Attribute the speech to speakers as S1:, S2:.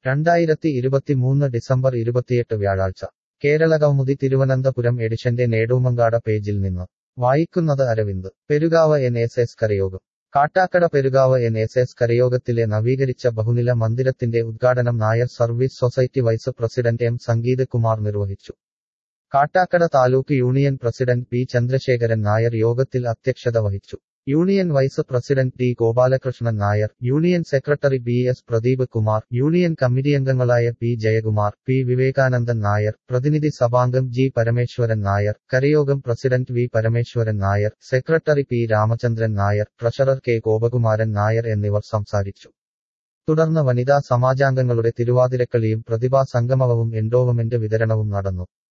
S1: രണ്ടായിരത്തി ഇരുപത്തിമൂന്ന് ഡിസംബർ ഇരുപത്തിയെട്ട് വ്യാഴാഴ്ച കേരളകൗമുദി തിരുവനന്തപുരം എഡിഷന്റെ നേടൂമങ്കാട പേജിൽ നിന്ന് വായിക്കുന്നത് Aravind Perukavu N S S കരയോഗം Kattakada Perukavu N S S കരയോഗത്തിലെ നവീകരിച്ച ബഹുനില മന്ദിരത്തിന്റെ ഉദ്ഘാടനം Nair service society vice president M Sangeeth Kumar നിർവഹിച്ചു Kattakada taluk union president P Chandrasekharan Nair യോഗത്തിൽ അധ്യക്ഷത വഹിച്ചു union vice president T Gopalakrishnan Nair union secretary B S Pradeep Kumar union committee അംഗങ്ങളായ പി ജയകുമാർ പി വിവേകാനന്ദൻ നായർ പ്രതിനിധി സഭാംഗം ജി പരമേശ്വരൻ നായർ കരയോഗം president V Parameswaran Nair secretary P Ramachandran Nair treasurer K Gopakumaran Nair എന്നിവർ സംസാരിച്ചു തുടർന്ന് വനിതാ സമാജാംഗങ്ങളുടെ തിരുവാതിരക്കളിയും പ്രതിഭാ സംഗമവും എൻഡോവമെന്റ് വിതരണവും നടന്നു